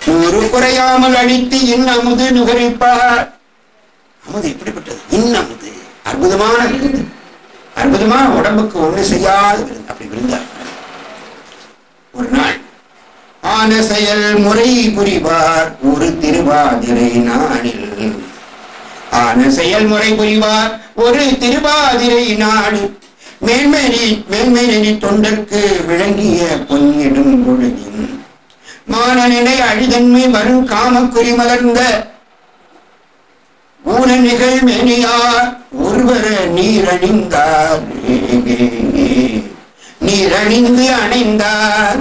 நூறு குறையாமல் அழித்து இன் அமுது நுகரிப்பார் அமுது எப்படிப்பட்டது இன் அமுது அற்புதமான விருந்து அற்புதமான உடம்புக்கு ஒண்ணு செய்யாத விருந்து அப்படி விருந்தார் ஒரு நாள் ஆன செயல் முறை புரிவார் ஒரு திருவாதிரை நாளில் ஆன செயல்முறை புரிவார் ஒரு திருவாதிரை நாளில் மேன்மேனி மேன்மேனி தொண்டர்க்கு விளங்கிய பொன்னிடும் பொழுதின் மானநிலை அழிதன்மை வரும் காமக்குறி மலர்ந்த ஊன நிகழ் மேனியார் ஒருவர நீரணிந்தார் நீரணிந்து அணைந்தார்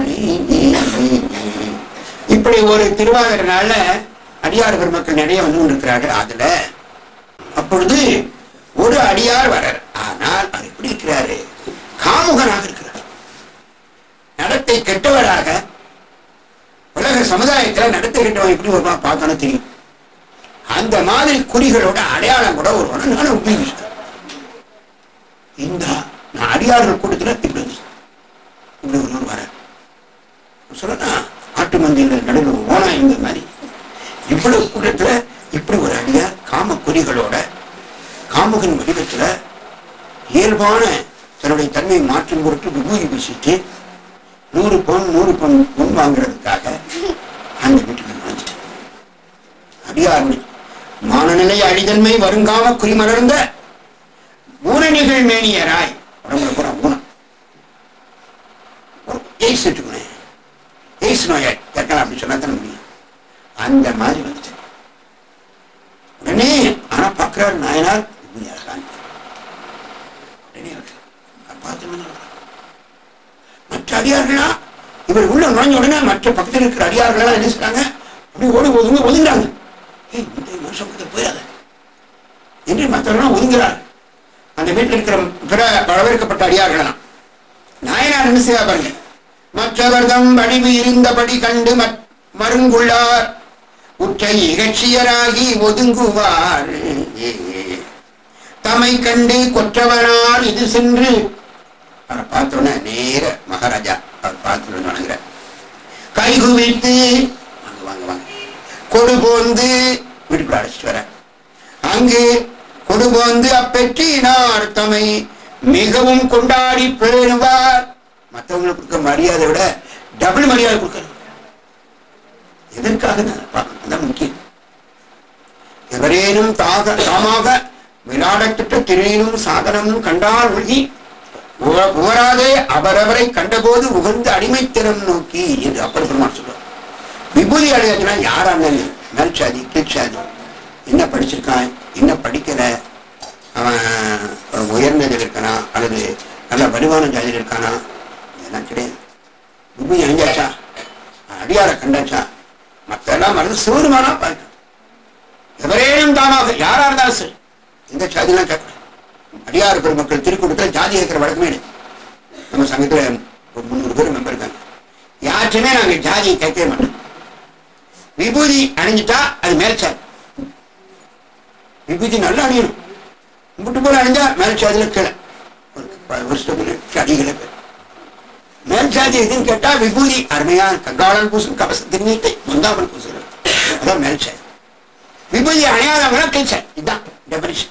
இப்படி ஒரு திருவாதிரை நாள்ல அடியார் பெருமக்கள் நிறைய வந்து கொண்டிருக்கிறார்கள் அதுல அப்பொழுது ஒரு அடியார் வரார் ஆனால் அவர் எப்படி இருக்கிறாரு காமுகனாக இருக்கிறார் நடத்தை கெட்டவராக உலக சமுதாயத்துல நடத்தை கெட்டவன் எப்படி வருவான் பார்க்கணும் தெரியும் அந்த மாதிரி குறிகளோட அடையாளம் கூட ஒரு நானும் உபயோகிச்சேன் இந்த நான் அடியார்கள் கூட்டத்துல இப்படி வந்து இப்படி ஒருவர் வர சொல்லனா ஆட்டு மந்தியில் நடுவில் ஓனா இந்த மாதிரி இவ்வளவு கூட்டத்துல இப்படி ஒரு அடியார் காம குறிகளோட காமுகன் வடிவத்துல இயல்பான தன்னுடைய தன்மையை மாற்றும் பொருட்டு விபூதி பூசிட்டு நூறு பொன் நூறு பொன் பொன் வாங்குறதுக்காக அந்த வீட்டுக்கு நுழைஞ்சிட்டேன் அடியார் மானநிலை அடிதன்மை வருங்காம குறிமலர்ந்த ஊரணிகள் மேனியராய் உடம்புல பூரா ஊனம் எய்ஸ் வச்சுக்கணும் எய்ஸ் நோயாய் கேட்கலாம் அப்படி சொன்னா தானே முடியும் அந்த மாதிரி வந்துச்சு உடனே ஆனா பாக்குறாரு நாயனார் இப்படி அழகான் உடனே அவர் பார்த்து மற்ற அடியார்களா இவர் உள்ள நுழைஞ்ச உடனே மற்ற பக்கத்தில் இருக்கிற அடியார்களா என்ன செய்றாங்க அப்படி ஓடி ஒதுங்க ஒதுங்குறாங்க ஏய் இந்த மனுஷன் பக்கத்தில் போயிடாத என்று மற்றவர்கள் ஒதுங்குறார் அந்த வீட்டில் இருக்கிற பிற வரவேற்கப்பட்ட அடியார்களாம் நாயனார் என்ன செய்யா பாருங்க மற்றவர்தம் வடிவு இருந்தபடி கண்டு மற்- மருங்குள்ளார் உற்றை இகழ்ச்சியராகி ஒதுங்குவார் தமை கண்டு கொற்றவனார் இது சென்று அவரை பார்த்தோன்னே நேர மகாராஜா அவர் பார்த்து வணங்குற கைகுவித்து வாங்க வாங்க வாங்க கொடு போந்து வீட்டுக்குள்ள அழைச்சிட்டு வர அங்கு கொடு போந்து அப்பெற்றினார் தம்மை மிகவும் கொண்டாடி பேணுவார் மற்றவங்களுக்கு கொடுக்க மரியாதை விட டபுள் மரியாதை கொடுக்கணும் எதற்காக நான் பார்க்கணும் அதான் முக்கியம் எவரேனும் தாக தாமாக விளையாடத்திட்ட திரையினும் சாதனமும் கண்டால் ஒழுகி உவ- உவராதே அவரவரை கண்டபோது உகந்த அடிமைத்திறம் நோக்கி என்று அப்பர் பெருமாள் சொல்றார் விபூதி அடையாச்சுன்னா யாரா இருந்தாலும் மேல்சாதி கீழ்ச்சாதி என்ன படிச்சிருக்கான் என்ன படிக்கல அவன் உயர்ந்ததில் இருக்கானா அல்லது நல்ல வடிவான ஜாதியில் இருக்கானா இதெல்லாம் கிடையாது விபூதி அணிஞ்சாச்சா அடியார கண்டாச்சா மத்தெல்லாம் மறந்து சிவருமானா பார்க்க எவரேனும் தாமாக யாரா இருந்தாலும் சரி எந்த சாதிலாம் கேட்கணும் அடியார் பெருமக்கள் திருக்கூட்டத்தில் ஜாதி கேட்கிற வழக்கமே இல்லை நம்ம சங்கத்துல ஒரு முந்நூறு பேர் மெம்பர் இருக்காங்க யார்ட்டுமே நாங்க ஜாதியை கேட்கவே மாட்டோம் விபூதி அணிஞ்சிட்டா அது மேல்சாதி விபூதி நல்லா அணியணும் முட்டு போல அணிஞ்சா மேல்சாதியில கீழே ஒரு ப- வருஷத்துக்கு சாதிகளே பேர் மேல் சாதி எதுன்னு கேட்டா விபூதி அருமையா கங்காளன் பூசும் கவச திருநீட்டை முந்தாமல் பூசுகிறது அதான் மேல் சாதி விபூதி அணியாதவங்க கீழ் சாதி இதுதான் டெபனிஷன்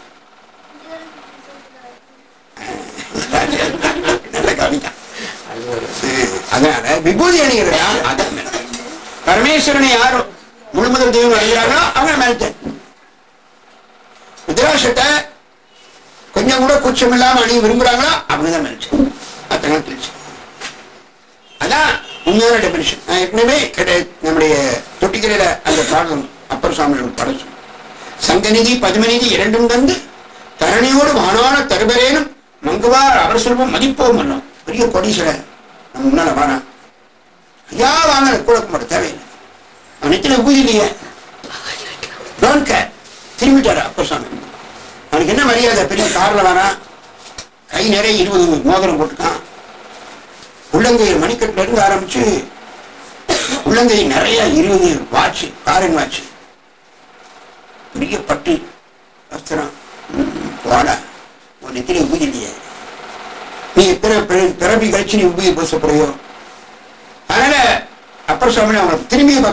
நல்ல கவனித்தான் அதனால விபூதி அணிகிறதா அதான் மேல் பரமேஸ்வரனை யார் முழுமுதல் தெய்வம் அணிகிறார்களோ அவங்க மேல் சாதி ருத்ராட்சத்தை கொஞ்சம் கூட கூச்சம் இல்லாம அணிய விரும்புறாங்களோ அவங்க தான் மேல் சாதி அத்தனை கீழ் சாதி அதான் உண்மையான டெபினிஷன் நான் ஏற்கனவே கிடை- நம்முடைய தொட்டிக்கரையில அந்த பாடல் அப்பர் சுவாமிகள் பாடல் சொன்னேன். சங்கநிதி பதுமநிதி இரண்டும் தந்து தரணியோடு வானான தருபரேனும் மங்குவார் அவர் சொல்வோம் மதிப்போம் பண்ணோம் பெரிய கொடீஸ்வரர் நம்ம முன்னால வாரான் ஐயா வாங்க கூட மாட்ட தேவையில்லை அவன் நெத்தில பூஜை இல்லையே டோன்ட் கேர் திரும்பிட்டாரு அப்பர் சுவாமி அவனுக்கு என்ன மரியாதை பெரிய கார்ல வரான் கை நிறைய இருபது மோதிரம் போட்டுக்கான் உள்ளங்கையில் மணிக்கட்டுல இருந்து ஆரம்பிச்சு உள்ளங்கை நிறைய இருபது வாட்ச் காரன் வாட்ச் பெரிய பட்டு வஸ்திரம் ம், வாடா உன் நெத்திரி உபதி இல்லையே நீ எத்தனை பிற- பிறவி கழிச்சு நீ உபதி பேச போறியோ அதனால அப்பர் சுவாமி அவங்களை திரும்பியே பார்க்கல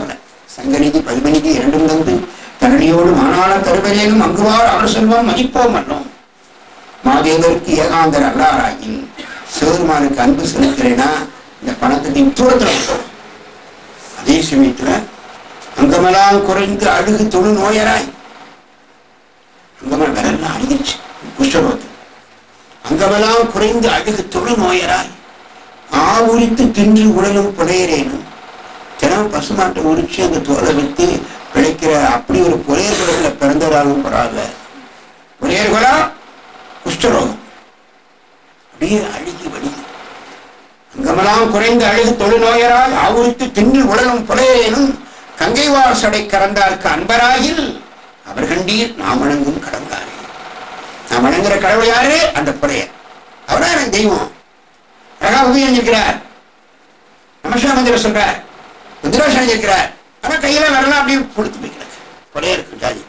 சங்கநிதி பல்விநிதி இரண்டும் தந்து தரணியோடு மானாள தருவரேனும் அங்குவார் அவர் செல்வம் மதிப்போம் அல்லோம் மாதேவருக்கு ஏகாந்தர் அல்லாராயின் சிவருமானுக்கு அன்பு செலுத்துறேன்னா இந்த பணத்தை தூரத்தில் விட்டுரும். அதே சமயத்துல அங்கமெல்லாம் குறைந்து அழுகு தொழு நோயராய் அங்கமெல்லாம் விரல்லாம் அழுகிச்சு குஷ்டரோத்து அங்கமெல்லாம் குறைந்து அழுகு தொழு நோயராய் ஆவுரித்து தின்று உடலும் புலையரேனும் தினம் பசுமாட்டை உரிச்சு அந்த தோலை வைத்து பிழைக்கிற அப்படி ஒரு புலையர் குடத்துல பிறந்ததாலும் பரவாயில்ல புலையர்களா குஷ்டரோகம் அப்படியே அழுகி வடிது அங்கமெல்லாம் குறைந்து அழுகு தொழுநோயரால் ஆவுரித்து தின்று உடலும் புலையரேனும் கங்கைவார் சடை கறந்தார்க்கு அன்பராகில் அவர் கண்டீர் நாம் வணங்கும் கடவுளாரே நாம் வணங்குற கடவுள் யாரு அந்த புலையர் அவரா எனக்கு தெய்வம் அழகா உபயோகிக்கிறார் நமஸ்கார மந்திரம் சொல்றார் ருத்ராசனம் இருக்கிறார் ஆனா கையில வரலாம் அப்படியே கொடுத்து வைக்கிறார் புலையருக்கு ஜாதி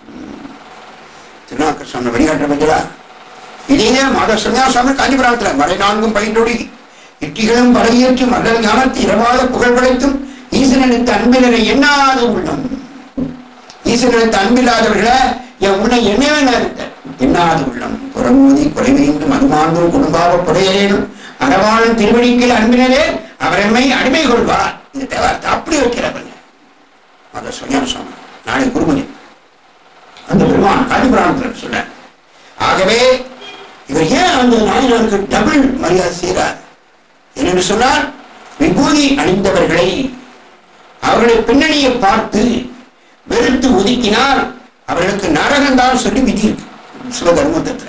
திருநாக்கர் சொன்ன வழிகாட்ட பஞ்சலா இதே மாத சன்னியாசாமி காஞ்சிபுரத்தில் மறை நான்கும் பயின்றொடி இட்டிகளும் படையேற்றி மலர் ஞானத்து இரவாத புகழ் படைத்தும் ஈசனனுக்கு அன்பினரை எண்ணாத உள்ளம் ஈசனனுக்கு அன்பில்லாதவர்களை என் உள்ளம் என்னவே இருக்க எண்ணாத உள்ளம் புறமோதி குறைவைந்து மதுமாண்டும் குடும்பாவ புடையரேனும் அறவாளன் திருவடிக்கில் அன்பினரே அவரெம்மை அடிமை கொள்வார் இந்த தேவாரத்தை அப்படி வைக்கிறவங்க மாத சன்னியாசாமி நாளை குருமணி அந்த பெருமான் காஞ்சிபுராணத்தில் சொல்ற ஆகவே இவர் ஏன் அந்த நாயனாருக்கு டபுள் மரியாதை செய்கிறார் என்னென்று சொன்னால் விபூதி அணிந்தவர்களை அவர்களுடைய பின்னணியை பார்த்து வெறுத்து ஒதுக்கினால் அவர்களுக்கு நரகம் தான் சொல்லி விதி இருக்கு சிவதர்மத்தில்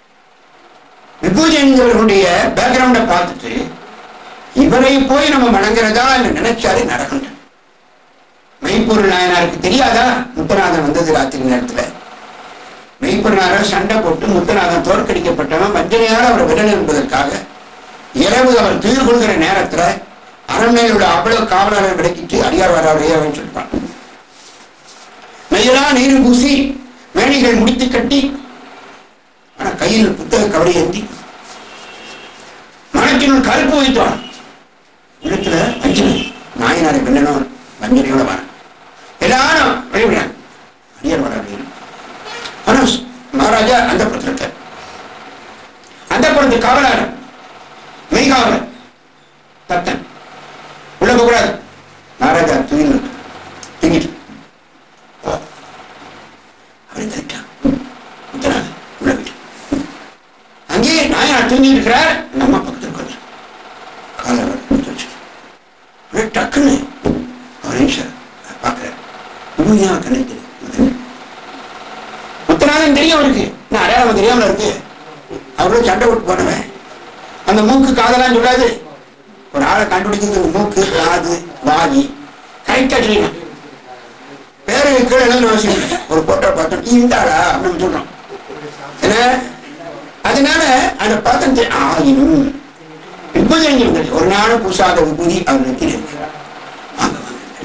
விபூதி அணிந்தவர்களுடைய பேக்ரவுண்டை பார்த்துட்டு இவரை போய் நம்ம வணங்குறதா என்று நினைச்சாலே நரகம் தான். மெய்ப்பொருள் நாயனாருக்கு தெரியாதா முத்தநாதன் வந்தது ராத்திரி நேரத்துல மெய்ப்பொருளாளர் சண்டை போட்டு முத்தநாதன் தோற்கடிக்கப்பட்டவன் வஞ்சனையால் அவர் விடல் என்பதற்காக இரவு அவர் துயிர் கொள்கிற நேரத்துல அரண்மையில் உள்ள அவ்வளவு காவலரை விளக்கிட்டு அடியார் வர அவரையே சொல்லிப்பான் மெய்யலா நீர் பூசி மேனிகள் முடித்து கட்டி ஆனா கையில் புத்தக கவடி ஏந்தி மனத்தினுள் கருப்பு வைத்தான் இடத்துல வஞ்சனை நாயனாரை வெல்லணும் வஞ்சனையோட வர எல்லாரும் வழிவிடாங்க அடியார் வர அப்படின்னு ஆனா மகாராஜா அந்த புறத்தில் இருக்கார் அந்த புறத்து காவலர் மெய்காவலர் தத்தன் உள்ள போக கூடாது மகாராஜா தூங்கி தூங்கிட்டு போ. அவரை தட்டான் முத்தனாக உள்ள போயிட்டு அங்கேயே நாயனார் தூங்கி இருக்கிறார் நம்ம பக்கத்தில் உட்காந்து காலவர் வச்சு அப்படியே டக்குன்னு ஒரு நிமிஷம் பார்க்குறாரு உண்மையாக கணக்கு முத்தநாதன் தெரியும் அவருக்கு நான் அடையாளம் தெரியாமல இருக்கு அவரோட சண்டை விட்டு போனவன் அந்த மூக்கு காதெல்லாம் சொல்லாது ஒரு ஆளை கண்டுபிடிக்கிறது மூக்கு காது வாதி கரெக்டா செய்யணும் பேரு கீழே எழுதுன அவசியம் இல்லை. ஒரு போட்டோ பார்த்தோம் இந்த ஆளா அப்படின்னு சொல்றோம் என்ன அதனால அந்த பார்த்தது ஆயினும் விபூதி அணிஞ்சிருந்தது ஒரு நாளும் பூசாத விபூதி அவர் நெத்தியில் இருக்கு வாங்க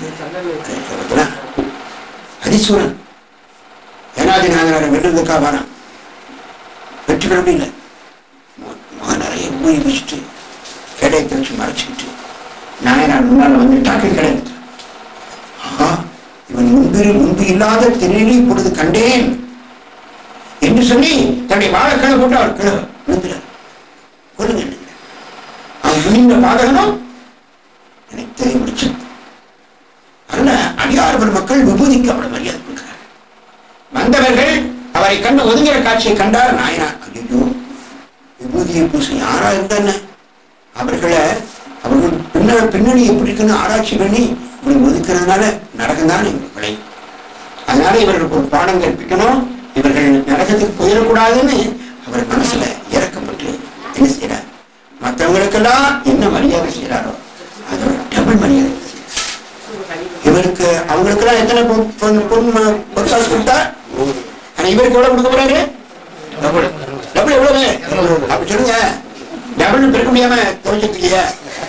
வாங்க ஹரிசூரன் ஏனாதிநாதனாரை வென்றதுக்காக வரான் வெற்றி பெற முடியல மோ- மகன் நிறைய போய் வச்சுட்டு கிடையத்தை வச்சு மறைச்சிக்கிட்டு நாயனார் முன்னால் வந்து டாக்கை கிடையாது ஆஹா இவன் முன்பிரு முன்பு இல்லாத திரையிலே இப்பொழுது கண்டேன் என்று சொல்லி தன்னுடைய வாழைக்கிழ போட்டு அவர் கிழ விழுந்துறார் கொள்ளுங்க என்னங்க. அவன் முன்னின்ற பாதகனும் நினைத்ததை முடிச்சு அல்ல அடியார் மக்கள் விபூதிக்கு அவ்வளவு மரியாதை கொடுக்கிறார் வந்தவர்கள் அவரை கண்டு ஒதுங்கிற காட்சியை கண்டார் நாயனார் ஐயோ விபூதியை பூசி யாரா இருந்தானே அவர்களை அவர்கள் பின்ன பின்னணி எப்படி இருக்குன்னு ஆராய்ச்சி பண்ணி இப்படி ஒதுக்குறதுனால நரகம் தான் இவர்களை அதனால இவர்களுக்கு ஒரு பாடம் கற்பிக்கணும் இவர்கள் நரகத்துக்கு போயிடக்கூடாதுன்னு அவர் மனசுல இறக்கப்பட்டு என்ன செய்யறார் மற்றவங்களுக்கெல்லாம் என்ன மரியாதை செய்யறாரோ அதோட டபுள் மரியாதை இவருக்கு அவங்களுக்கெல்லாம் எத்தனை பொன் பொன் பொன் பொற்காசு கொடுத்தா ஆனா இவருக்கு எவ்வளவு கொடுக்க போறாரு டபுள் டபுள் எவ்வளவு அப்படி சொல்லுங்க டபுள் பெருக்க முடியாம துவைச்சிட்டு இல்லையா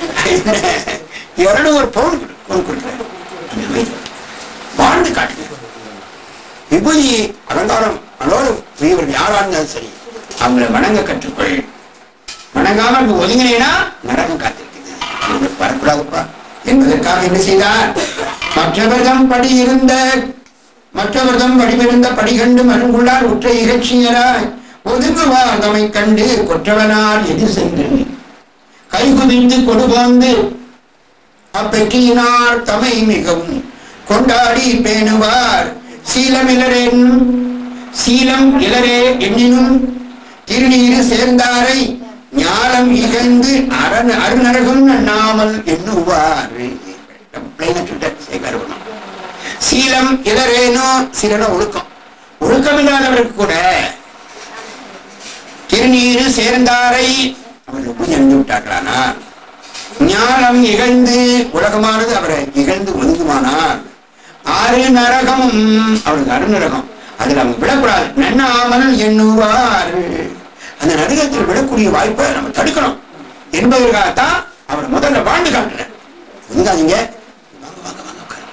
இருநூறு பவுன் பொன் கொடுக்குறாரு வாழ்ந்து காட்டுங்க விபூதி அலங்காரம் அதோடு இவர்கள் யாரா இருந்தாலும் சரி அவங்கள வணங்க கற்றுக்கொள் வணங்காம இப்ப ஒதுங்கினேனா நரகம் காத்திருக்குது உங்களுக்கு வரக்கூடாதுப்பா என்பதற்காக என்ன செய்தார் மற்றவர்தம் படி இருந்த மற்றவர்தம் வடிவிருந்த படி கண்டு மருங்குள்ளார் உற்ற இகழ்ச்சியராய் ஒதுங்குவார் தமை கண்டு கொற்றவனார் எது சென்று கைகுவிந்து கொடுபாந்து அப்பெற்றியினார் தமை மிகவும் கொண்டாடி பேணுவார் சீலமிலரேன் சீலம் இளரே எண்ணினும் திருநீரு சேர்ந்தாரை ஞாலம் இகழ்ந்து அரண் அருநரகம் அண்ணாமல் எண்ணுவார் பிளைன சொல்லிட்ட சேகரவனம் சீலம் இளரேனோ சிலன ஒழுக்கம் ஒழுக்கம் இல்லாதவருக்கு கூட திருநீரு சேர்ந்தாரை அவர்கள் புரிஞ்சு விட்டார்களானா ஞானம் இகழ்ந்து உலகமானது அவரை இகழ்ந்து ஒதுங்குமானார் ஆறு நரகமும் அவருக்கு அருநரகம் அதுல அவங்க விடக்கூடாது நன்னாமல் எண்ணுவார் அந்த நரகத்தில் விடக்கூடிய வாய்ப்பை நம்ம தடுக்கணும் என்பதற்காகத்தான் அவர் முதல்ல வாழ்ந்து காட்டுறார் ஒதுங்காதீங்க வாங்க வாங்க வாங்க உட்காருங்க.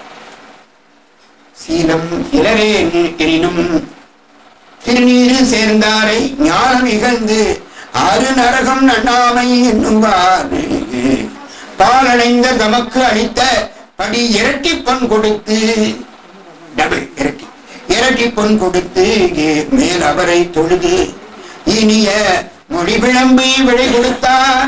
சீலம் இளரே எனினும் திருநீரு சேர்ந்தாரை ஞானம் இகழ்ந்து ஆறு நரகம் நன்னாமை என்னுவார் பாலடைந்த தமக்கு அளித்த படி இரட்டி பொன் கொடுத்து டபுள் இரட்டி இரட்டி பொன் கொடுத்து மேல் அவரை தொழுது இனிய மொழி விளம்பி விடை கொடுத்தார்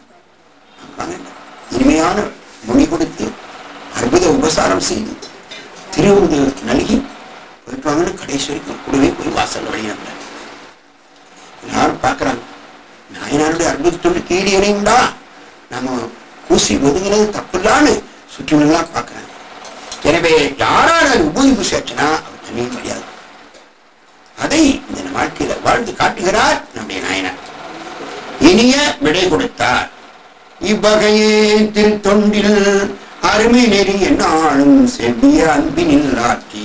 இனிமையான மொழி கொடுத்து அற்புத உபசாரம் செய்து திருவுது நல்கி போயிட்டு வாங்கன்னு கடைசி வரைக்கும் கூடவே போய் வாசல்ல வழியினாங்க எல்லாரும் பார்க்கறாங்க நாயனாருடைய அற்புதத்தோடு கீழே இணையும்டா நம்ம கூசி ஒதுங்கினது தப்புலான்னு சுற்றுலாம் பார்க்கறாங்க எனவே யாரால் அது உபயோகிப்பு சேர்த்துனா அவர் தனியும் முடியாது அதை இந்த வாழ்க்கையில வாழ்ந்து காட்டுகிறார் நம்முடைய நாயனார் இனிய விடை கொடுத்தார் இவ்வகையே திருத்தொண்டில் அருமை நெறி என்னாலும் செவ்விய அன்பினில் ஆற்றி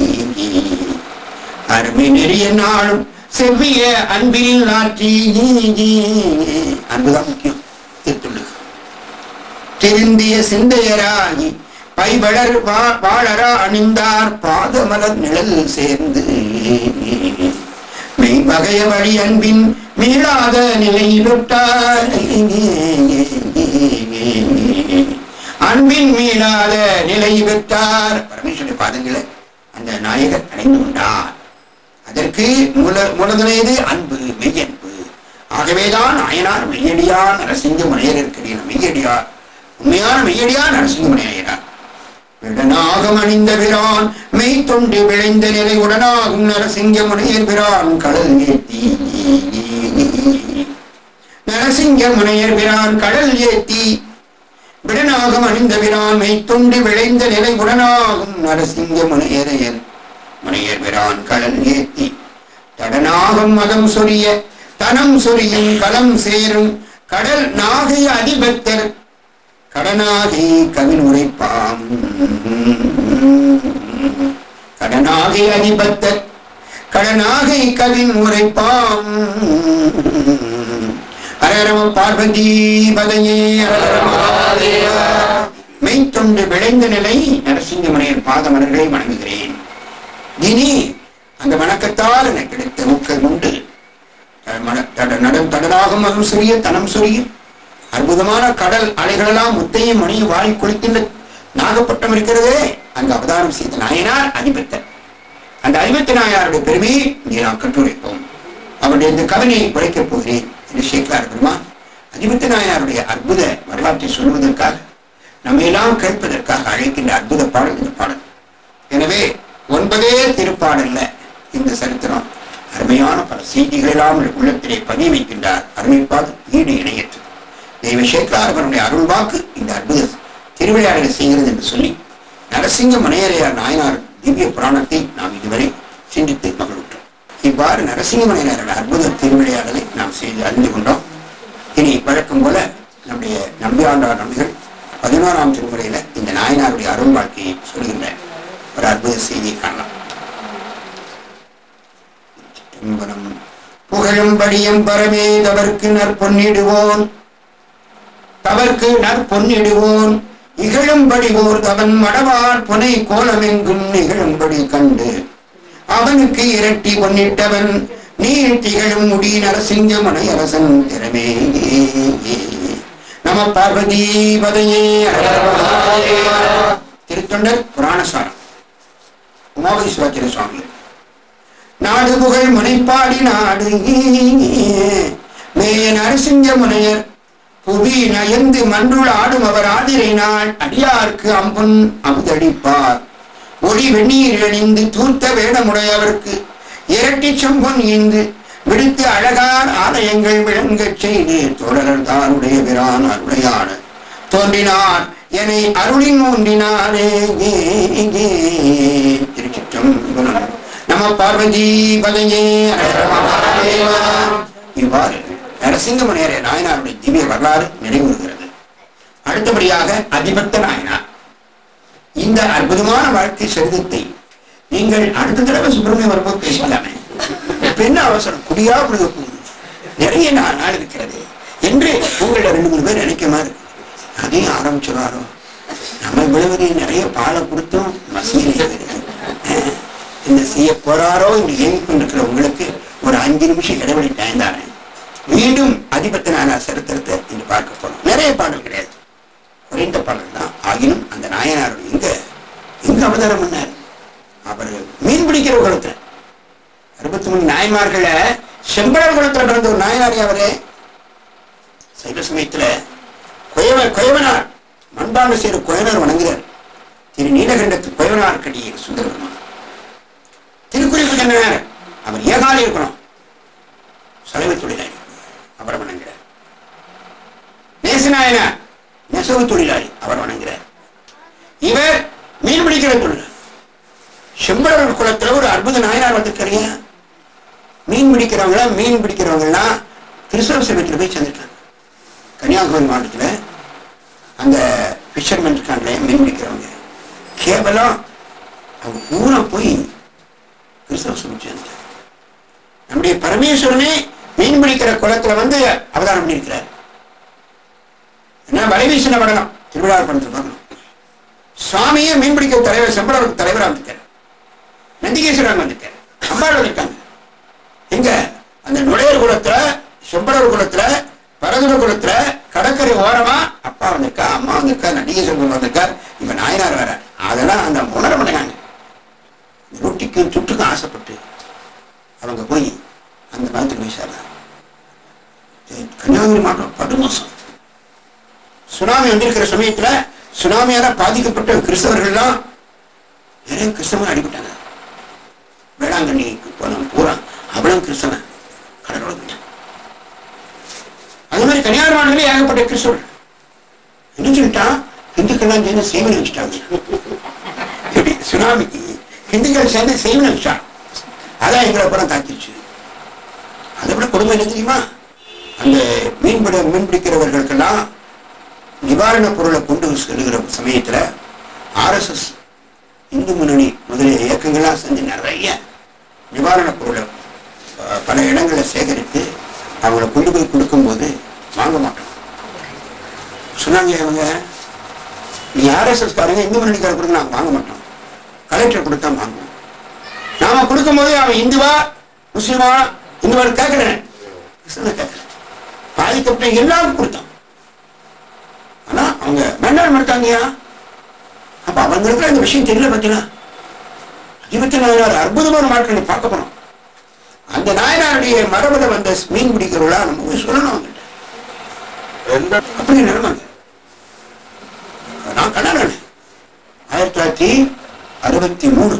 அருமை நெறி என்னாலும் செவ்விய அன்பினில் ஆற்றி அன்புதான் முக்கியம் திருத்தொண்டுக்கு திருந்திய சிந்தையராகி பைவளர் வா- வாழரா அணிந்தார் பாதமலர் நிழல் சேர்ந்து மெய்வகைய வழி அன்பின் மீளாத நிலை பெற்றார் அன்பின் மீளாத நிலை பெற்றார் பரமேஸ்வரி பாதங்களை அந்த நாயகர் அடைந்து கொண்டார் அதற்கு மூல மூலதனையது அன்பு மெய்யன்பு ஆகவேதான் நாயனார் மெய்யடியார் நரசிங்க முனையர் இருக்கிறீர் மெய்யடியார் உண்மையான மெய்யடியார் நரசிங்க முனையரார் விடனாகம் அணிந்த பிரான் மெய் தொண்டு விளைந்த நிலை உடனாகும் நரசிங்க முனையர் பிரான் கடல் ஏத்தி நரசிங்க முனையர் பிரான் கடல் ஏத்தி விடனாகம் அணிந்த பிரான் மெய் தொண்டு விளைந்த நிலை உடனாகும் நரசிங்க முனையரையர் முனையர் பிரான் கடல் ஏத்தி தடனாகம் மதம் சொரிய தனம் சொரியும் களம் சேரும் கடல் நாகை அதிபத்தர் கடனாகி கவின் உரைப்பாம் கடனாகி அதிபத்தர் கடனாகை கவின் உரைப்பாம் அரரம பார்வதி பதையே மெய்த்தொண்டு விளைந்த நிலை நரசிங்கமனையர் பாதமலர்களை வணங்குகிறேன் இனி அந்த வணக்கத்தால் எனக்கு கிடைத்த ஊக்கம் உண்டு மன- தட- நடம் தடலாகும் அதுவும் சொரிய தனம் சொரியும் அற்புதமான கடல் அலைகளெல்லாம் முத்தையும் மணியும் வாழி குளிக்கின்ற நாகப்பட்டம் இருக்கிறதே அங்கு அவதாரம் செய்த நாயனார் அதிபத்தர் அந்த அதிபத்த நாயனாருடைய பெருமையை இங்கே நாம் கட்டுரைப்போம் அவருடைய இந்த கவனையை குறைக்கப் போகிறேன் என்று சேக்கலார் பெருமான் அதிபத்த நாயனாருடைய அற்புத வரலாற்றை சொல்வதற்காக நம்மை எல்லாம் கேட்பதற்காக அழைக்கின்ற அற்புத பாடல் இந்த பாடல் எனவே ஒன்பதே திருப்பாடல்ல இந்த சரித்திரம் அருமையான பல செய்திகளெல்லாம் உள்ளத்திலே பதிய வைக்கின்றார் அருமைப்பாது ஈடு இணையற்றது தெய்வ சேக்கலாரவனுடைய அருள் வாக்கு இந்த அற்புத திருவிளையாடலை செய்கிறது என்று சொல்லி நரசிங்க மனையரையார் நாயனார் திவ்ய புராணத்தை நாம் இதுவரை சிந்தித்து மகிழ்வுற்றோம் இவ்வாறு நரசிங்க மனையனாரோட அற்புத திருவிளையாடலை நாம் செய்து அறிந்து கொண்டோம் இனி வழக்கம் போல நம்முடைய நம்பியாண்டார் நம்பிகள் பதினோராம் திருமுறையில இந்த நாயனாருடைய அருள் வாழ்க்கையை சொல்கின்ற ஒரு அற்புத செய்தியை காணலாம் சிதம்பரம் புகழும் படியம் பரமே தவர்க்கு நற்பொன்னிடுவோன் தவர்க்கு நற்பொன்னிடுவோன் இகழும்படி ஓர் தவன் மடவார் புனை கோலமெங்கும் நிகழும்படி கண்டு அவனுக்கு இரட்டி பொன்னிட்டவன் நீர் திகழும் முடி நரசிங்க மனை அரசன் திறமே நம பார்வதி பதையே திருத்தொண்டர் புராணசாரம் உமாபதி சிவாச்சாரிய சுவாமி நாடு புகழ் முனைப்பாடி நாடு மேய நரசிங்க முனையர் புவி நயந்து மன்றுள் ஆடும் அவர் ஆதிரை நாள் அடியார்க்கு அம்புன் அமுதடிப்பார் ஒளி வெந்நீர் அணிந்து தூர்த்த வேடமுடையவர்க்கு இரட்டி செம்பொன் ஈந்து விடுத்து அழகார் ஆலயங்கள் விளங்கச் செய்து தொடரர் தாருடைய பிரான் அருளையான தோன்றினார் என்னை அருளின் ஒன்றினாரே திருச்சிற்றம்பலம் நம பார்வதி பதையே இவ்வாறு நரசிங்கமணியரே நாயனாருடைய திவ்ய வரலாறு நினைவுறுகிறது அடுத்தபடியாக அதிபத்த நாயனார் இந்த அற்புதமான வாழ்க்கை சரிதத்தை நீங்கள் அடுத்த தடவை சுப்பிரமணியம் வரும்போது பேசலாமே இப்ப என்ன அவசரம் குடியா புழுக போகுது நிறைய நா- நாள் இருக்கிறது என்று உங்களை ரெண்டு மூணு பேர் நினைக்க மாதிரி இருக்கு. அதையும் ஆரம்பிச்சுடாரோ நம்ம விழுவதை நிறைய பாலை கொடுத்தோம் மசீரை இந்த செய்ய போறாரோ என்று ஏங்கிக் கொண்டிருக்கிற உங்களுக்கு ஒரு அஞ்சு நிமிஷம் இடைவெளி டைம் தானே மீண்டும் அதிபத்தனான சரித்திரத்தை இன்று பார்க்க போறோம் நிறைய பாடல் கிடையாது குறைந்த பாடல் தான் ஆகினும் அந்த நாயனார் எங்க எங்க அவதாரம் பண்ணார் அவர் மீன் பிடிக்கிற குளத்துல அறுபத்தி மூணு நாயன்மார்கள செம்பழர் குளத்துல பிறந்த ஒரு நாயனாரி அவரே சைவ சமயத்துல குயவ குயவனார் மண்பாண்ட செய்கிற குயவனார் வணங்குகிறார் திரு நீலகண்டத்து குயவனார் கடியில் சுந்தரபெருமான் திருக்குறிப்பு கண்டனர் அவர் ஏகாலி இருக்கணும் சலைவ தொழிலாளி அவர் வணங்குகிறார் நேசநாயனார் நெசவு தொழிலாளி அவர் வணங்குகிறார் இவர் மீன் பிடிக்கிற தொழிலாளி செம்பழர் குளத்துல ஒரு அற்புத நாயனார் வந்திருக்காருங்க மீன் பிடிக்கிறவங்கள மீன் பிடிக்கிறவங்கலாம் கிறிஸ்தவ சமயத்தில் போய் சேர்ந்துருக்காங்க கன்னியாகுமரி மாவட்டத்துல அந்த ஃபிஷர்மேன் இருக்காங்களே மீன் பிடிக்கிறவங்க கேவலம் அவங்க பூரா போய் கிறிஸ்தவ சமயம் சேர்ந்துட்டாங்க நம்முடைய பரமேஸ்வரனே மீன் பிடிக்கிற குளத்துல வந்து அவதாரம் பண்ணியிருக்கிறார் என்ன வலைவீசின படலாம் திருவிழா படத்தில் பார்க்கணும் சுவாமியே மீன் பிடிக்கிற தலைவர் செம்பளருக்கு தலைவராக வந்துட்டார் நந்திகேஸ்வரன் வந்துட்டார் அம்பாள் வந்திருக்காங்க எங்க அந்த நுழையர் குலத்துல செம்பளர் குலத்துல பரதுர குலத்துல கடற்கரை ஓரமா அப்பா வந்திருக்கா அம்மா வந்திருக்கா நடிகேஸ்வரன் வந்திருக்கார் இப்ப நாயனார் வேற அதெல்லாம் அந்த உணர மாட்டேங்காங்க ரொட்டிக்கும் சுட்டுக்கும் ஆசைப்பட்டு அவங்க போய் அந்த மதத்துக்கு போய் சேர்றாங்க இது கன்னியாகுமரி மாவட்டம் படுமோசம் சுனாமி வந்திருக்கிற சமயத்துல சுனாமியால பாதிக்கப்பட்ட கிறிஸ்தவர்கள்லாம் நிறைய கிறிஸ்தவன் அடிபட்டாங்க வேளாங்கண்ணிக்கு போனவன் பூரா அவ்வளவு கிறிஸ்தவன் கடலோட போயிட்டான் அது மாதிரி கன்னியாகுமரி மாநில ஏகப்பட்ட கிறிஸ்தவர்கள் என்ன சொல்லிட்டான் இந்துக்கள்லாம் சேர்ந்து சேவனை வச்சுட்டாங்க எப்படி சுனாமிக்கு இந்துக்கள் சேர்ந்து சேவனை வச்சான் அதான் எங்களை பூரா தாக்கிடுச்சு அதை விட கொடுமை என்ன தெரியுமா அந்த மீன்பிட மீன்பிடிக்கிறவர்களுக்கெல்லாம் நிவாரண பொருளை கொண்டு செல்கிற சமயத்துல ஆர்எஸ்எஸ் இந்து முன்னணி முதலிய இயக்கங்களாக செஞ்சு நிறைய நிவாரண பொருளை அஹ், பல இடங்களில் சேகரித்து அவங்கள கொண்டு போய் கொடுக்கும்போது வாங்க மாட்டோம் சொன்னாங்க இவங்க நீ ஆர்எஸ்எஸ் காரங்க இந்து முன்னணிக்கார கொடுக்க நாங்கள் வாங்க மாட்டோம் கலெக்டர் கொடுத்தா வாங்குவோம் நாம கொடுக்கும்போது அவன் இந்துவா முஸ்லிமா இந்துவான்னு கேட்கிறேன் கிறிஸ்தவனை கேட்கிறேன் பாதிக்கப்பட்ட எல்லாருக்கும் கொடுத்தான் ஆனா அவங்க வேண்டாம் இருக்காங்கயா அப்ப அவங்களுக்கு இந்த விஷயம் தெரியல பார்த்தீங்களா இருபத்தி நாலாயிரம் அற்புதமான நாட்கள் நீ பார்க்க போறோம் அந்த நாயனாருடைய மரபுல வந்த மீன் பிடிக்கிறவளா நம்ம போய் சொல்லணும் அவங்கள்ட்ட எந்த அப்படி நிலைமைங்க நான் கண்ணாடி ஆயிரத்தி தொள்ளாயிரத்தி அறுபத்தி மூணு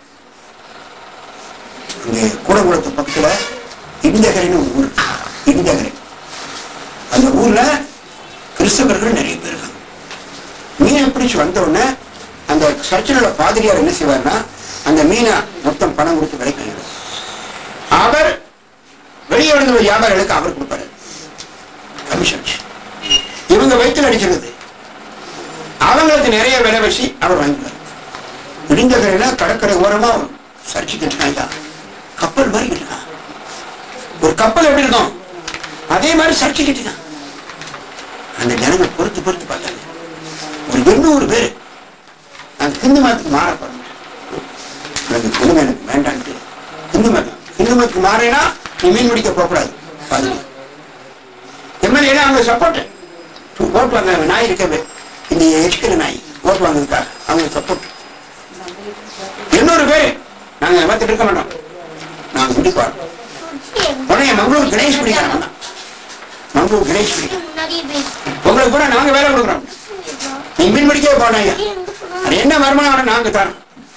இங்கே கூடங்குளத்து பக்கத்துல இடிந்தகரைன்னு ஒரு ஊர் இடிந்தகரை அந்த ஊர்ல கிறிஸ்தவர்கள் நிறைய பேர் இருக்காங்க மீனை பிடிச்சு வந்த உடனே அந்த சர்ச்சில் உள்ள பாதிரியார் என்ன செய்வார்னா அந்த மீனை மொத்தம் பணம் கொடுத்து விலைக்கு வாங்கிடுவார். அவர் வெளியே வந்த வியாபாரிகளுக்கு அவர் கொடுப்பாரு கமிஷன் இவங்க வயிற்றுல அடிச்சிருக்குது அவங்களுக்கு நிறைய விலை வச்சு அவர் வாங்கிப்பார் இடிந்தகரையில கடற்கரை ஓரமா சரிச்சு கட்டினாங்க கப்பல் மாதிரி கட்டினான் ஒரு கப்பல் எப்படி இருக்கும் அதே மாதிரி சரிச்சு கட்டினான் அந்த ஜனங்க பொறுத்து பொறுத்து பார்த்தாங்க ஒரு எண்ணூறு பேர் அந்த ஹிந்து மதத்துக்கு மாற போறோம் எனக்கு குடும்பம் எனக்கு வேண்டான்ட்டு ஹிந்து மதம் ஹிந்து மதத்துக்கு மாறினா நீ மீன் பிடிக்க போகக்கூடாது பாருங்க எம்எல்ஏ அவங்க சப்போர்ட் ஓட்டுவாங்க நாய் இருக்கவே இந்த எச்சுக்கிற நாய் ஓட்டு வாங்குறதுக்காக அவங்க சப்போர்ட் இன்னொரு பேர் நாங்க ஏமாத்திட்டு இருக்க மாட்டோம் நாங்க முடிப்பா உடனே மங்களூர் கணேஷ் பிடிக்கிறாங்க மங்களூர் கணேஷ் பிடிக்கிறோம் உங்களுக்கு கூட நாங்க வேலை கொடுக்குறோம் நீங்க மீன் பிடிக்கவே போனாங்க அது என்ன வருமானம் வர நாங்க தரோம்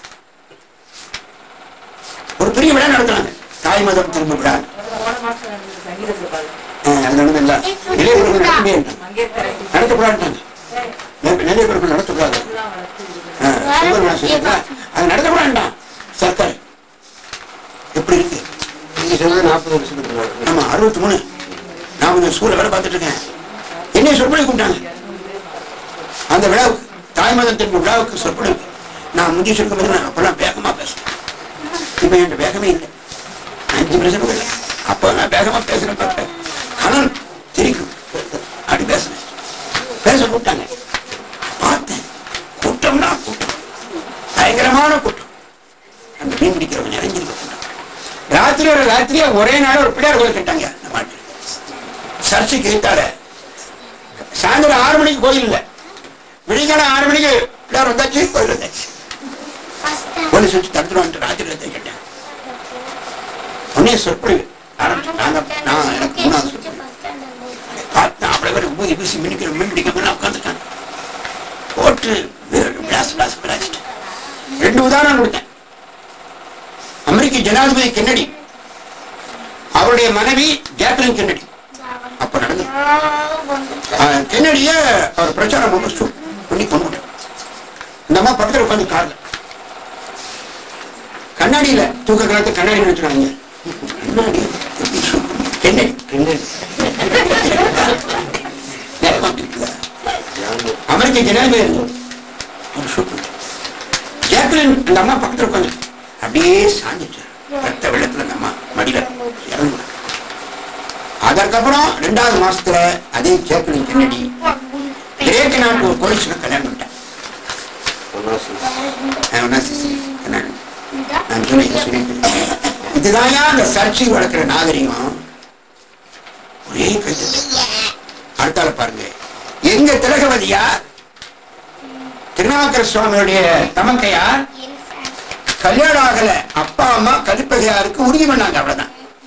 ஒரு பெரிய விழா நடத்துறாங்க தாய் மதம் திரும்ப விழா போன மாசம் நடந்தது சங்கீத சபால ஆஹ் அது நடந்தில்ல இளையவர்கள் நடத்தவே இல்லை. பங்கேற்கிறேன் நடத்தக்கூடாதுட்டாங்க நிறைய பேருக்கு நடத்தக்கூடாது ஆஹ் சுகர் விழா சொல்றீங்களா? அது நடத்தக்கூடாதுட்டான் சர்க்கார் எப்படி இருக்கு நீங்க சொன்னது நாற்பது வருஷத்துக்கு முன்னாடி ஆமா அறுபத்தி மூணு நான் கொஞ்சம் ஸ்கூல்ல வேலை பார்த்துட்டு இருக்கேன் என்னை சொற்பொழி கூப்பிட்டாங்க அந்த விழாவுக்கு தாய் மதத்தின் விழாவுக்கு சொற்பொழி நான் முந்தி சொல்லும் போது நான் அப்பெல்லாம் வேகமா பேசுறேன் இப்ப என்கிட்ட வேகமே இல்லை அஞ்சு பிரச்சனை இல்லை அப்போ நான் வேகமா பேசுறேன் பார்த்தேன் கடன் திரிக்கும் அப்படி பேசுறேன் பேச கூப்பிட்டாங்க பார்த்தேன் கூட்டம்னா கூட்டம் பயங்கரமான கூட்டம் அந்த மீன் பிடிக்கிறவங்க நிறைஞ்சிருக்க கூட்டம் ராத்திரியோட ராத்திரியா ஒரே நாள் ஒரு பிள்ளையார் கோயில் கட்டாங்க அந்த மாட்டு சர்ச்சுக்கு எதிர்த்தால சாயந்தரம் ஆறு மணிக்கு கோயில் இல்ல விடிகாலம் ஆறு மணிக்கு பிள்ளையார் வந்தாச்சு கோயில் வந்தாச்சு போலீஸ் வச்சு தடுத்துருவான்ட்டு ராத்திரியில கேட்டேன் உடனே சொற்பொழிவு ஆரம்பிச்சு நாங்க நான் எனக்கு மூணாவது சொற்பொழிவு பார்த்தேன் அவ்வளவு பேர் ஊதி பூசி மின்னிக்கிற மின் பிடிக்க உட்காந்துட்டாங்க போட்டு விளாஸ் விளாஸ் விளாசிட்டு ரெண்டு உதாரணம் கொடுத்தேன் அமெரிக்க ஜனாதிபதி கென்னடி அவருடைய மனைவி ஜாக்லின் கென்னடி அப்ப நடந்தது ஆஹ், கென்னடிய அவர் பிரச்சாரம் பண்ண சு- பண்ணி கொண்டு விட்டார். இந்த அம்மா பக்கத்துல உட்காந்து கார்ல கண்ணாடியில தூக்க காலத்து கண்ணாடி வச்சுருவாங்க கண்ணாடி எப்படி shoot பண்ணி? கென்னடி கென்னடி நேரமா இருக்குல்ல? அமெரிக்க ஜனாதிபதி இருந்தார். அவர் shoot பண்ணார். ஜாக்லின் இந்த அம்மா பக்கத்துல உட்காந்து அப்படியே சாஞ்சிட்டார் ரத்த வெள்ளத்துல அந்த அம்மா மடியில இறந்து அதற்கப்புறம் ரெண்டாவது மாசத்துல அதே ஜாக்லின் கென்னடி கிரேக்க நாட்டு ஒரு கோலிஷனை கல்யாணம் பண்ணிட்டேன் நான் ஒண்ணா சிசி, கல்யாணம். நான் சொன்னேன், இதை சொல்லிட்டு. இதுதான் அந்த சர்ச்சை வளர்க்கிற நாகரிகம் ஒரே கைத்தட்டு அடுத்தால பாருங்க எங்க திலகவதியா திருநாவுக்கர சுவாமியுடைய தமக்கையார் கல்யாணம் ஆகல அப்பா அம்மா கலிப்பகையாருக்கு உறுதி பண்ணாங்க அவ்வளவுதான்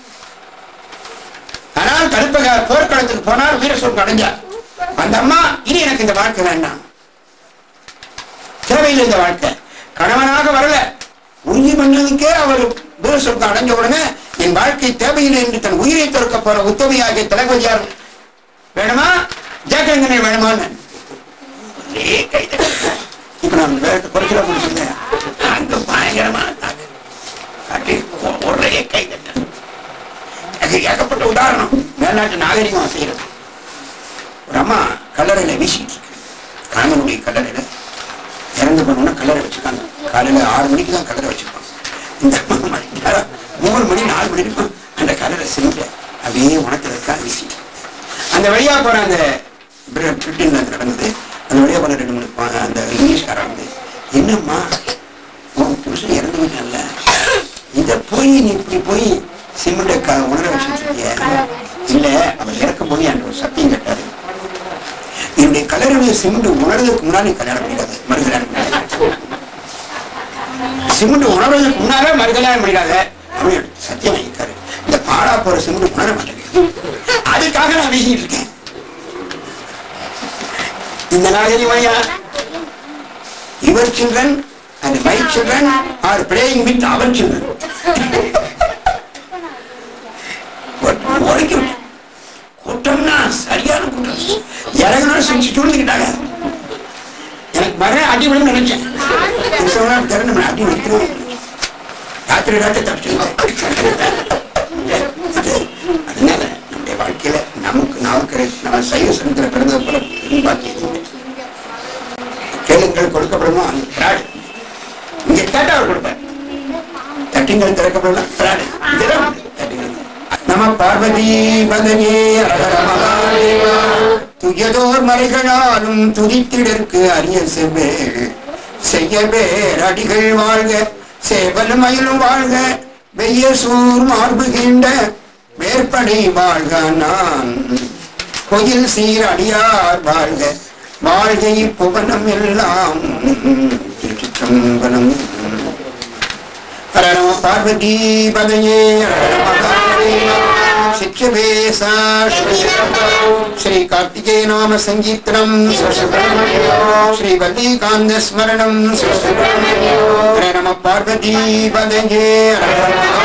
ஆனால் கலிப்பகையார் போர்க்களத்துக்கு போனார் வீர சொர்க்கம் அடைஞ்சார் அந்த அம்மா இனி எனக்கு இந்த வாழ்க்கை வேண்டாம் தேவையில்லை இந்த வாழ்க்கை கணவனாக வரல உறுதி பண்ணதுக்கே அவர் வீர சொர்க்கம் அடைஞ்ச உடனே என் வாழ்க்கை தேவையில்லை என்று தன் உயிரை துறக்க போற உத்தமையாகிய தளபதியார் வேணுமா ஜெயகங்கனை வேணுமான்னு ஒரே கைதட்டல். இப்ப நான் வேகத்தை குறைச்சல முடிச்சுங்க அங்க பயங்கரமான தாக்கு அப்படியே ஒ- ஒரே கைதட்டல் அது ஏகப்பட்ட உதாரணம் மேல்நாட்டு நாகரிகம் செய்யறது ஒரு அம்மா கல்லறையில வீசிட்டு இருக்கு கணவனுடைய கல்லறையில இறந்து போனோம்னா கல்லறை வச்சிருக்காங்க காலையில ஆறு மணிக்கு தான் கல்லறை வச்சிருப்பாங்க இந்த அம்மா மணிக்கு மூணு மணி நாலு மணி இருக்கும் அந்த கல்லறை சிரிக்க அப்படியே உணத்துல இருக்கா வீசி அந்த வழியா போற அந்த பிரி- பிரிட்டன்ல அது நடந்தது அந்த வழியா போன ரெண்டு மூணு பா- அந்த இங்கிலீஷ்காரன் வந்து என்னம்மா உன் புருஷன் இறந்து போயிட்டான்ல இத போய் நீ இப்படி போய் சிமெண்ட க உணர வச்சுட்டு இருக்கிய இல்ல அவர் இறக்கும் போது என்கிட்ட ஒரு சத்தியம் கேட்டாரு என்னுடைய கலருடைய சிமெண்ட் உணர்றதுக்கு முன்னாடி கல்யாணம் பண்ணிடாது மறு கல்யாணம் பண்ணிடாது சிமெண்ட் உணர்றதுக்கு முன்னாலே மறு கல்யாணம் பண்ணிடாத அப்படின்னு சத்தியம் வாங்கிட்டாரு இந்த பாடா போற சிமெண்ட் உணர மாட்டேங்குது அதுக்காக நான் வீசிட்டு இருக்கேன் இந்த நாகரிகமையா இவர் children and my children are playing with our children உடைக்கும் கூட்டம்னா சரியான கூட்டம் இறங்கணும் செஞ்சு சூழ்ந்துக்கிட்டாங்க எனக்கு மர அடி விழுந்து நினைச்சேன் கிறிஸ்தவனா திறந்து நம்ம அடி வைக்கணும் ராத்திரி ராத்திரி தப்பிச்சு அதனால நம்முடைய வாழ்க்கையில நமக்கு நமக்கு நம்ம சைவ சனத்துல பிறந்தது போல பாக்கியது இல்லை. கேளுங்கள் கொடுக்கப்படுமோ அந்த பிராடு இங்க கேட்டா அவர் கொடுப்பார் தட்டிங்கள் திறக்கப்படலாம் பிராடு இதெல்லாம் உண்டு. தட்டுங்கள். நம பார்வதி பதனே அழகர மகாதேவா துயதோர் மலைகளாலும் துதித்திடற்கு அரிய செவ்வேள் செய்ய பேர் அடிகள் வாழ்க சேவல் மயிலும் வாழ்க வெய்ய சூர் மார்புகின்ற வேற்படை வாழ்க நான் கோயில் சீர் அடியார் வாழ்க வாழ்கை புவனம் எல்லாம் திருச்சிற்றம்பலம் ஹர நம பார்வதி பதையே சிற்றபேசா ஸ்ரீ கார்த்திகே நாம சங்கீத்திரம் ஸ்ரீ வல்லிகாந்த ஸ்மரணம் ஹர நம பார்வதி பதையே